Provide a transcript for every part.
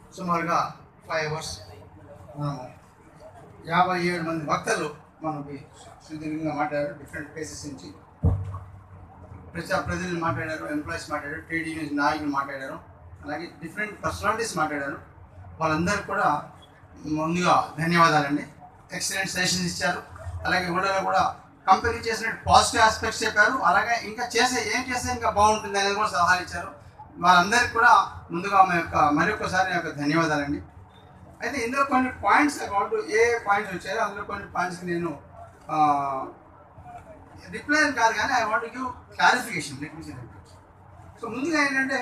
సుమారుగా five hours మనము యాభై ఏడు మంది వక్తలు మనకి సుదీర్ఘంగా మాట్లాడారు డిఫరెంట్ ప్లేసెస్ నుంచి ప్రజా ప్రజలు మాట్లాడారు ఎంప్లాయీస్ మాట్లాడారు ట్రేడ్ యూనియన్ నాయకులు మాట్లాడారు అలాగే డిఫరెంట్ పర్సనాలిటీస్ మాట్లాడారు వాళ్ళందరికీ కూడా ముందుగా ధన్యవాదాలండి ఎక్సలెంట్ సజెషన్స్ ఇచ్చారు అలాగే ఊళ్ళలో కూడా కంపెనీ చేసిన పాజిటివ్ ఆస్పెక్ట్స్ చెప్పారు అలాగే ఇంకా చేసే ఏం చేస్తే ఇంకా బాగుంటుంది అనేది కూడా సలహాలు ఇచ్చారు వాళ్ళందరికీ కూడా ముందుగా మా యొక్క మరొకసారి నా యొక్క ధన్యవాదాలండి అయితే ఇందులో కొన్ని పాయింట్స్ అకౌంట్ ఏ పాయింట్స్ వచ్చాయో అందులో కొన్ని పాయింట్స్ నేను రిప్లై కాదు కానీ I want give clarification let me so ముందుగా ఏంటంటే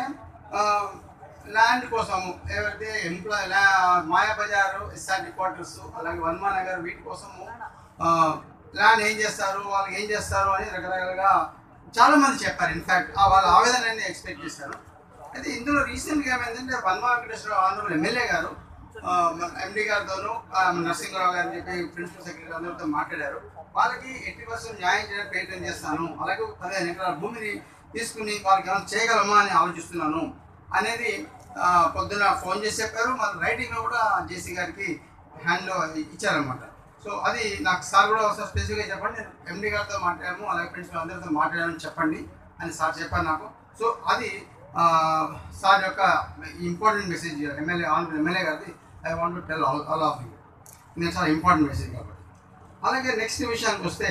ల్యాండ్ కోసము ఏవైతే ఎంప్లాయ్ మాయాబజార్ ఎస్ఆర్డి క్వార్టర్స్ అలాగే వన్మా నగర్ వీటి కోసము ల్యాండ్ ఏం చేస్తారు వాళ్ళు ఏం చేస్తారు అని రకరకాలుగా చాలా మంది చెప్పారు ఇన్ఫ్యాక్ట్ వాళ్ళ ఆవేదనని ఎక్స్పెక్ట్ చేశారు అయితే ఇందులో రీసెంట్గా ఏమైందంటే వన్మా వెంకటేశ్వర ఆనరబుల్ ఎమ్మెల్యే గారు ఎండి గారితోనూ ఆ, నరసింహరావు గారు చెప్పి ప్రిన్సిపల్ సెక్రటరీ అందరితో మాట్లాడారు వాళ్ళకి ఎయిటీ పర్సెంట్ న్యాయం చేయడానికి ప్రయత్నం చేస్తాను అలాగే పదిహేను ఎకరాల భూమిని తీసుకుని వాళ్ళకి ఏమైనా చేయగలమా అని ఆలోచిస్తున్నాను అనేది ఆ, పొద్దున ఫోన్ చేసి చెప్పారు మళ్ళీ రైటింగ్లో కూడా జేసీ గారికి హ్యాండ్లో ఇచ్చారనమాట సో అది నాకు సార్ కూడా ఒకసారి స్పెసిఫిక్గా చెప్పండి నేను ఎండి గారితో మాట్లాడాము అలాగే ప్రిన్సిపల్ అందరితో మాట్లాడామని చెప్పండి అని సార్ చెప్పారు నాకు సో అది ఆ, సార్ యొక్క important message MLA on MLA గారిది I want to tell all all of you ఇది చాలా ఇంపార్టెంట్ మెసేజ్ కాబట్టి అలాగే నెక్స్ట్ విషయానికి వస్తే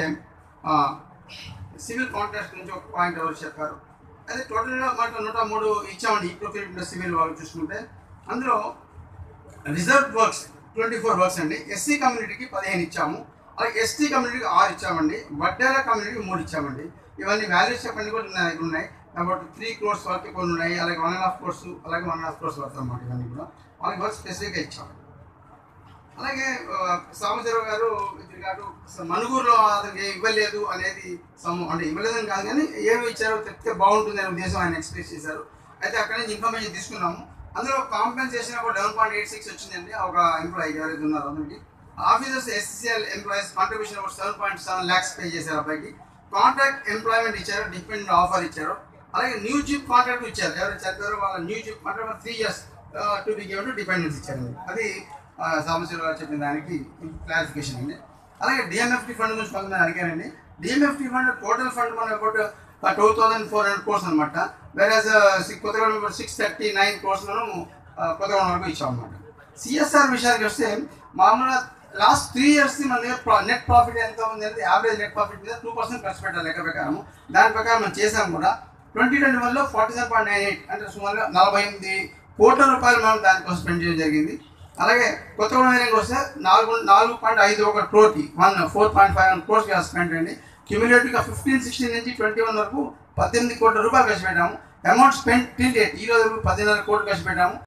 సివిల్ కాంట్రాక్ట్ నుంచి ఒక పాయింట్ ఎవరు చెప్పారు అదే టోటల్గా మనకు నూట మూడు ఇచ్చామండి ఈ ప్రొక్యూర్మెంట్ సివిల్ వాళ్ళు చూసుకుంటే అందులో reserve works twenty four works అండి ఎస్సీ కమ్యూనిటీకి పదిహేను ఇచ్చాము అలాగే ఎస్టీ కమ్యూనిటీకి ఆరు ఇచ్చామండి వడ్డేల కమ్యూనిటీకి మూడు ఇచ్చామండి ఇవన్నీ వాల్యూస్ చెప్పండి కూడా నా దగ్గర ఉన్నాయి అబౌట్ త్రీ క్రోర్స్ వరకు కొన్ని ఉన్నాయి అలాగే వన్ అండ్ హాఫ్ క్రోర్స్ అలాగే వన్ అండ్ హాఫ్ క్రోర్స్ వరకు అన్నమాట ఇవన్నీ కూడా వాళ్ళకి వర్క్ స్పెసిఫిక్గా ఇచ్చాము అలాగే ఆ, సాంబశివరావు గారు విత్ రిగార్డు మనుగూరులో అతనికి ఇవ్వలేదు అనేది సమ్ అంటే ఇవ్వలేదని కాదు కానీ ఏమి ఇచ్చారో చెప్తే బాగుంటుంది అనే ఉద్దేశం ఆయన ఎక్స్ప్రెస్ చేశారు అయితే అక్కడ నుంచి ఇన్ఫర్మేషన్ తీసుకున్నాము అందులో కాంపెన్సేషన్ ఒక లెవెన్ పాయింట్ ఎయిట్ సిక్స్ వచ్చిందండి ఒక ఎంప్లాయీ ఎవరైతే ఉన్నారో అందరికి ఆఫీసర్స్ ఎస్సీఎల్ ఎంప్లాయీస్ కాంట్రిబ్యూషన్ ఒక seven point seven lakhs pay చేశారు అబ్బాయికి కాంట్రాక్ట్ ఎంప్లాయ్మెంట్ ఇచ్చారు డిపెండెంట్ ఆఫర్ ఇచ్చారు అలాగే న్యూ జిప్ కాంట్రాక్ట్ ఇచ్చారు ఎవరైతే చదివారో వాళ్ళ న్యూ జిప్ contract three years to be given to dependents ఇచ్చారు అది సాంబశివరావు గారు చెప్పిన దానికి క్లారిఫికేషన్ అండి అలాగే డిఎంఎఫ్టీ ఫండ్ గురించి కొంతమంది అడిగారండి డిఎంఎఫ్టీ ఫండ్ టోటల్ ఫండ్ మనం about two thousand four hundred crores అనమాట వేరే Kothagudem six thirty nine crores మనం కొత్తగూడెం వరకు ఇచ్చాం అనమాట సిఎస్ఆర్ విషయానికి వస్తే మామూలుగా లాస్ట్ త్రీ ఇయర్స్ మన దగ్గర నెట్ ప్రాఫిట్ ఎంత ఉంది అనేది యావరేజ్ నెట్ ప్రాఫిట్ మీద టూ పర్సెంట్ ఖర్చు పెట్టాలి లెక్క ప్రకారం దాని ప్రకారం మనం చేసాం కూడా ట్వంటీ ట్వంటీ వన్లో forty seven point nine eight అంటే సుమారుగా నలభై ఎనిమిది కోట్ల రూపాయలు మనం దానికోసం స్పెండ్ చేయడం జరిగింది అలాగే కొత్తగూడెం ఏరియాకి వస్తే నాలుగు నాలుగు పాయింట్ ఐదు ఒక క్రోర్కి one four point five one crores spend అండి క్యూములేటివ్గా ఫిఫ్టీన్ సిక్స్టీన్ నుంచి ట్వంటీ వన్ వరకు పద్దెనిమిది కోట్ల రూపాయలు ఖర్చు పెట్టాము అమౌంట్ స్పెండ్ టిల్ డేట్ ఈ రోజు వరకు పదిన్నర కోట్లు ఖర్చు పెట్టాము